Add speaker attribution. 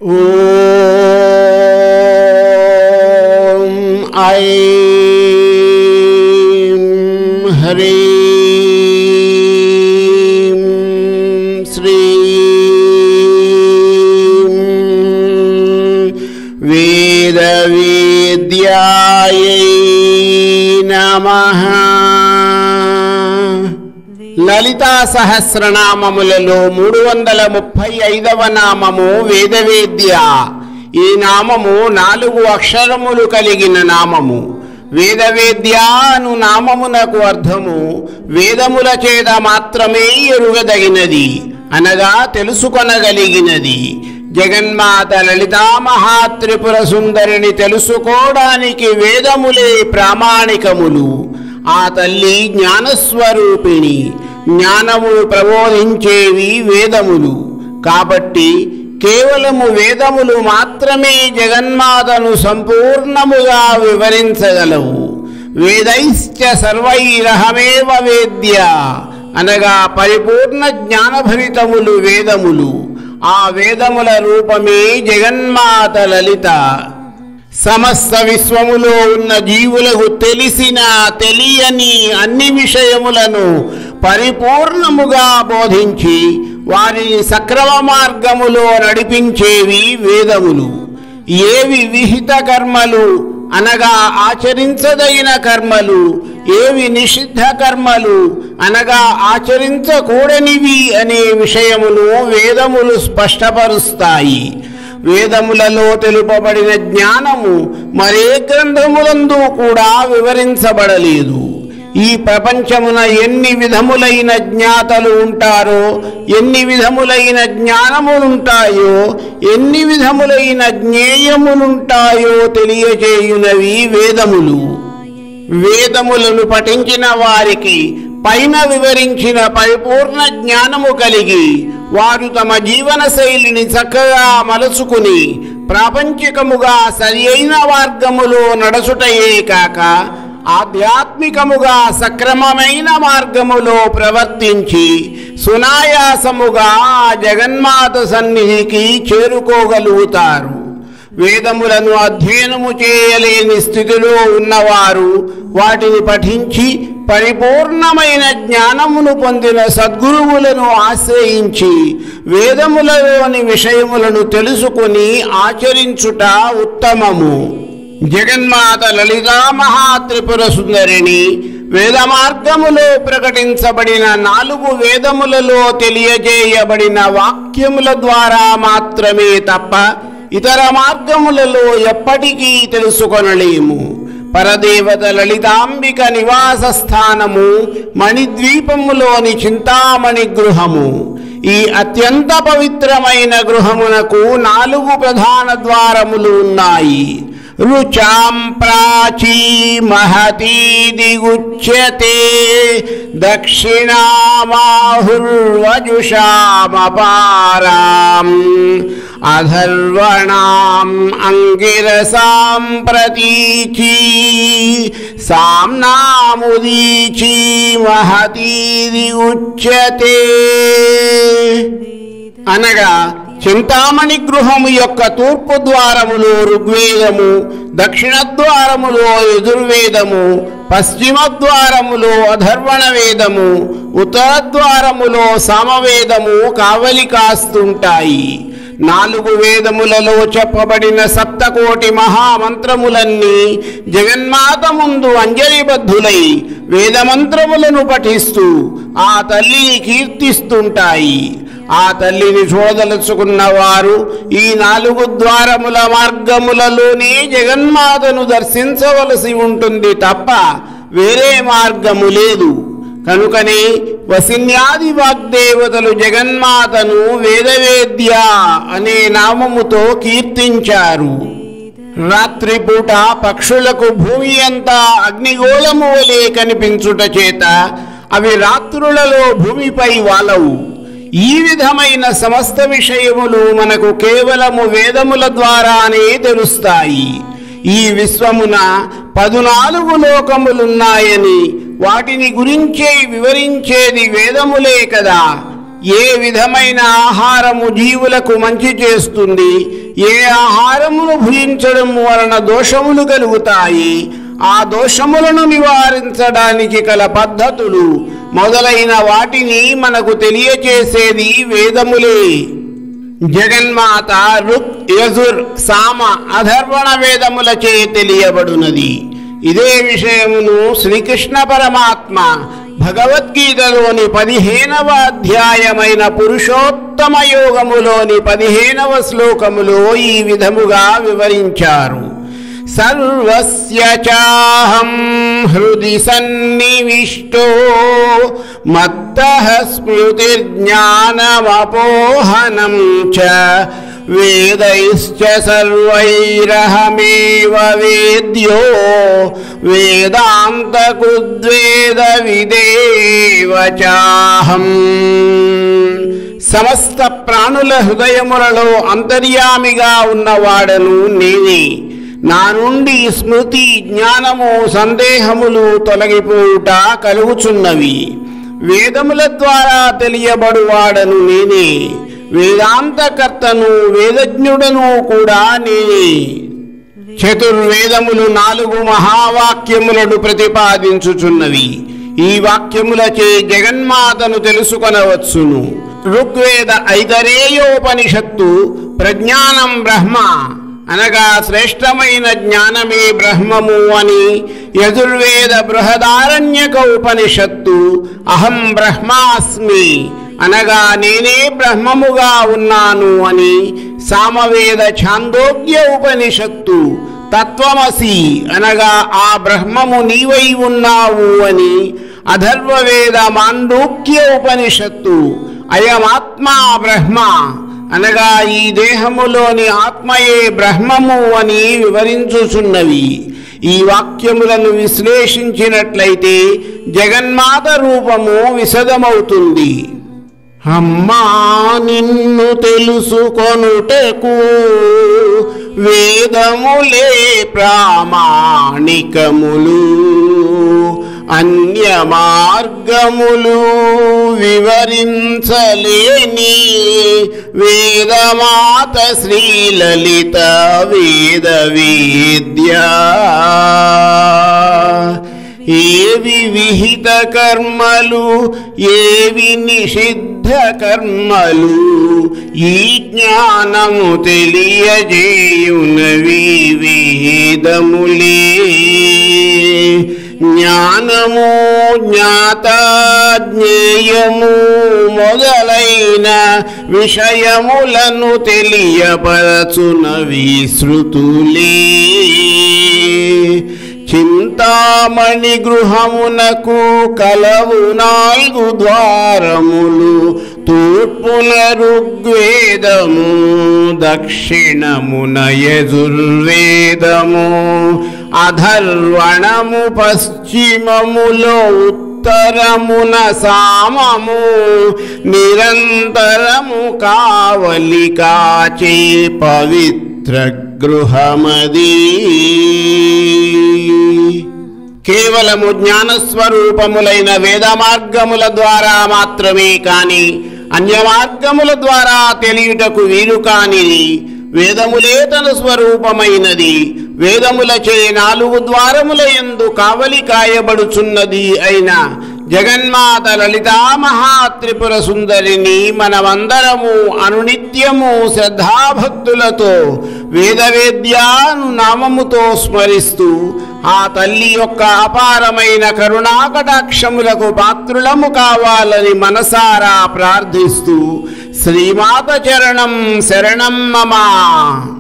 Speaker 1: ॐ ऐं ह्रीं श्रीं वेदवेद्यायै नमः లలితా సహస్రనామములలో మూడు వందల ముప్పై ఐదవ నామము వేదవేద్య ఈ నామము నాలుగు అక్షరములు కలిగిన నామము వేదవేద్య అను నామమునకు అర్థము వేదముల చేత మాత్రమే ఎరుగదగినది అనగా తెలుసుకొనగలిగినది జగన్మాత లలితా మహాత్రిపుర సుందరిని తెలుసుకోవడానికి వేదములే ప్రామాణికములు ఆ తల్లి జ్ఞానస్వరూపిణి జ్ఞానమును ప్రబోధించేవి వేదములు కాబట్టి కేవలము వేదములు మాత్రమే జగన్మాతను సంపూర్ణముగా వివరించగలవు వేదైశ్చ సర్వైరహమేవ వేద్య అనగా పరిపూర్ణ జ్ఞానభరితములు వేదములు ఆ వేదముల రూపమే జగన్మాత లలిత సమస్త విశ్వములో ఉన్న జీవులకు తెలిసిన తెలియని అన్ని విషయములను పరిపూర్ణముగా బోధించి వారిని సక్రమ మార్గములో నడిపించేవి వేదములు ఏవి విహిత కర్మలు అనగా ఆచరించదగిన కర్మలు ఏవి నిషిద్ధ కర్మలు అనగా ఆచరించకూడనివి అనే విషయమును వేదములు స్పష్టపరుస్తాయి వేదములలో తెలుపబడిన జ్ఞానము మరే గ్రంథములందు కూడా వివరించబడలేదు ఈ ప్రపంచమున ఎన్ని విధములైన జ్ఞాతలు ఉంటారో ఎన్ని విధములైన జ్ఞానములుంటాయో ఎన్ని విధములైన జ్ఞేయములుంటాయో తెలియచేయునవి వేదములు వేదములను పఠించిన వారికి పైన వివరించిన పరిపూర్ణ జ్ఞానము కలిగి వారు తమ జీవన శైలిని చక్కగా మలుచుకుని ప్రాపంచికముగా సరి అయిన మార్గములో నడచుటయే కాక ఆధ్యాత్మికముగా సక్రమమైన మార్గములో ప్రవర్తించి సునాయాసముగా ఆ జగన్మాత సన్నిధికి చేరుకోగలుగుతారు వేదములను అధ్యయనము చేయలేని స్థితిలో ఉన్నవారు వాటిని పఠించి పరిపూర్ణమైన జ్ఞానమును పొందిన సద్గురువులను ఆశ్రయించి వేదములలోని విషయములను తెలుసుకుని ఆచరించుట ఉత్తమము జగన్మాత లలితా మహాత్రిపుర సుందరిని వేద మార్గములో ప్రకటించబడిన నాలుగు వేదములలో తెలియజేయబడిన వాక్యముల ద్వారా మాత్రమే తప్ప ఇతర మార్గములలో ఎప్పటికీ తెలుసుకొనలేము పరదేవత లలితాంబిక నివాస స్థానము మణిద్వీపములోని చింతామణి గృహము ఈ అత్యంత పవిత్రమైన గృహమునకు నాలుగు ప్రధాన ద్వారములు ఉన్నాయి రుచాం ప్రాచీ మహతీ దిగుచ్యతే దక్షిణామాహుర్వజుషామపారాం అధర్వణాం అంగిరసాం ప్రతీచీ సామ్నాముదీచీ మహతీది ఉచ్యతే అనగా చింతామణి గృహము యొక్క తూర్పు ద్వారములో ఋగ్వేదము దక్షిణ ద్వారములో యజుర్వేదము పశ్చిమ ద్వారములో అధర్వణ వేదము ఉత్తర ద్వారములో సామవేదము కావలి కాస్తుంటాయి నాలుగు వేదములలో చెప్పబడిన సప్తకోటి మహామంత్రములన్నీ జగన్మాత ముందు అంజలిబద్ధులై వేదమంత్రములను పఠిస్తూ ఆ తల్లిని కీర్తిస్తుంటాయి ఆ తల్లిని చూడదలుచుకున్న వారు ఈ నాలుగు ద్వారముల మార్గములలోనే జగన్మాతను దర్శించవలసి ఉంటుంది తప్ప వేరే మార్గము లేదు కనుకనే వసిన్యాది వాగ్దేవతలు జగన్మాతను వేదవేద్య అనే నామముతో కీర్తించారు రాత్రిపూట పక్షులకు భూమి అంతా అగ్నిగోళము వలె కనిపించుట చేత అవి రాత్రులలో భూమిపై వాలవు ఈ విధమైన సమస్త విషయములు మనకు కేవలము వేదముల ద్వారానే తెలుస్తాయి ఈ విశ్వమున పదునాలుగు లోకములున్నాయని వాటిని గురించే వివరించేది వేదములే కదా ఏ విధమైన ఆహారము జీవులకు మంచి చేస్తుంది ఏ ఆహారమును భుజించడం వలన దోషములు కలుగుతాయి ఆ దోషములను నివారించడానికి కల పద్ధతులు మొదలైన వాటిని మనకు తెలియచేసేది వేదములే జగన్మాత రుక్ యజుర్ సామ అధర్వణ వేదములచే తెలియబడునది ఇదే విషయమును శ్రీకృష్ణ పరమాత్మ భగవద్గీతలోని పదిహేనవ అధ్యాయమైన పురుషోత్తమ యోగములోని పదిహేనవ శ్లోకములో ఈ విధముగా వివరించారు సర్వస్య చాహం హృది సన్నివిష్టో మత్తః స్మృతిర్జ్ఞానమపోహనం చ వేదైశ్చ సర్వైరహమేవ వేద్యో వేదాంతకృద్వేద విదేవ చాహం సమస్త ప్రాణుల హృదయములలో అంతర్యామిగా ఉన్నవాడను నేనే నా నుండి స్మృతి జ్ఞానము సందేహములు తొలగిపోవుట కలుగుచున్నవి వేదముల ద్వారా తెలియబడువాడను నేనే వేదాంతకర్తను వేదజ్ఞుడను కూడా నేనే చతుర్వేదములు నాలుగు మహావాక్యములను ప్రతిపాదించుచున్నవి ఈ వాక్యములచే జగన్మాతను తెలుసుకొనవచ్చును ఋగ్వేద ఐతరేయోపనిషత్తు ప్రజ్ఞానం బ్రహ్మ అనగా శ్రేష్టమైన జ్ఞానమే బ్రహ్మము అని యజుర్వేద బృహదారణ్యక ఉపనిషత్తు అహం బ్రహ్మాస్మి అనగా నేనే బ్రహ్మముగా ఉన్నాను అని సామవేద ఛాందోగ్య ఉపనిషత్తు తత్వమసి అనగా ఆ బ్రహ్మము నీవై ఉన్నావు అని అధర్వవేద మాండూక్య ఉపనిషత్తు అయమాత్మా బ్రహ్మ అనగా ఈ దేహములోని ఆత్మయే బ్రహ్మము అని వివరించుచున్నవి ఈ వాక్యములను విశ్లేషించినట్లయితే జగన్మాత రూపము విశదమవుతుంది అమ్మా నిన్ను తెలుసుకొనుటకు వేదములే ప్రామాణికములు అన్య మార్గములు వివరించలేని వేదమాత శ్రీలలిత వేద విద్యా ఏవి విహిత కర్మలు ఏవి నిషిద్ధ కర్మలు ఈ జ్ఞానము తెలియజేయునవి వేదములే జ్ఞానము జ్ఞాత జ్ఞేయము మొదలైన విషయములను తెలియపరచునవి శృతులే చింతామణి గృహమునకు కలవు నాలుగు ద్వారములు తూర్పున ఋగ్వేదము దక్షిణమున యజుర్వేదము అధర్వణము పశ్చిమములో ఉత్తరమున సామము నిరంతరము కావలి కాచే పవిత్ర గృహమది కేవలము జ్ఞానస్వరూపములైన వేద మార్గముల ద్వారా మాత్రమే కాని అన్య మార్గముల ద్వారా తెలియుటకు వీలు కానిది వేదములే తన స్వరూపమైనది వేదములచే నాలుగు ద్వారముల ఎందు కావలి కాయబడుచున్నది అయిన జగన్మాత లలితా మహాత్రిపుర సుందరిని మనమందరము అనునిత్యము శ్రద్ధాభక్తులతో వేదవేద్యాను నామముతో స్మరిస్తూ ఆ తల్లి యొక్క అపారమైన కరుణాకటాక్షములకు పాత్రులము కావాలని మనసారా ప్రార్థిస్తూ శ్రీమాత చరణం శరణం మమ